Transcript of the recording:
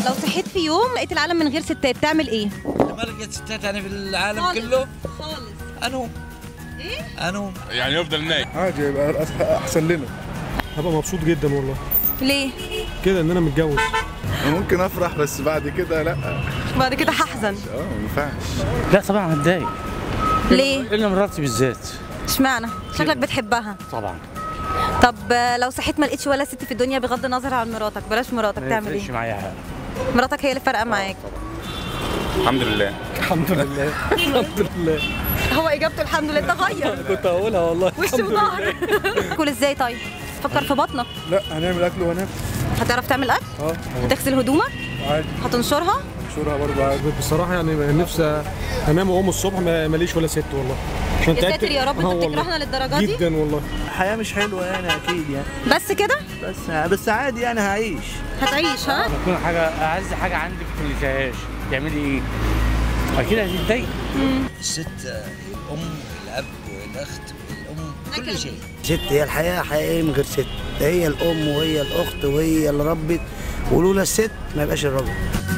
لو صحيت في يوم لقيت العالم من غير ستات تعمل ايه؟ ما لقيت ستات يعني في العالم خالص. كله خالص انوم ايه؟ انوم يعني يفضل نايم عادي يبقى أس- احسن لنا هبقى مبسوط جدا والله ليه؟ كده ان انا متجوز ممكن افرح بس بعد كده لا بعد كده هحزن اه ما ينفعش لا طبعا هتضايق ليه؟ الا مراتي بالذات اشمعنى؟ شكلك بتحبها طبعا طب آه، لو صحيت ما لقيتش ولا ست في الدنيا بغض النظر عن مراتك بلاش مراتك ما تعمل يفرقش ايه؟ معايا حاجه مراتك هي اللي فارقه معاك الحمد لله الحمد لله الحمد لله هو اجابته الحمد لله تغير كنت هقولها والله وش وظهر تاكل ازاي طيب؟ فكر في بطنك لا هنعمل اكل وهناكل هتعرف تعمل اكل؟ اه هتغسل هدومك؟ عادي هتنشرها؟ شورها برضه عادي بصراحه يعني نفسي انام واقوم الصبح ما- ماليش ولا ست والله عشان يا تعبت- ساتر يا رب آه انت والله. بتكرهنا للدرجه دي؟ جدا والله الحياة مش حلوة يعني أكيد يعني بس كده؟ بس بس عادي يعني هعيش هتعيش ها؟ تكون حاجه اعز حاجه عندك ما تنساهاش تعملي ايه اكيد هتتضايق الست آه، الام والاب والاخت والام كل شيء ست هي الحياة حقيقية من غير ست هي الأم وهي الأخت وهي اللي ربت ولولا الست ما يبقاش الراجل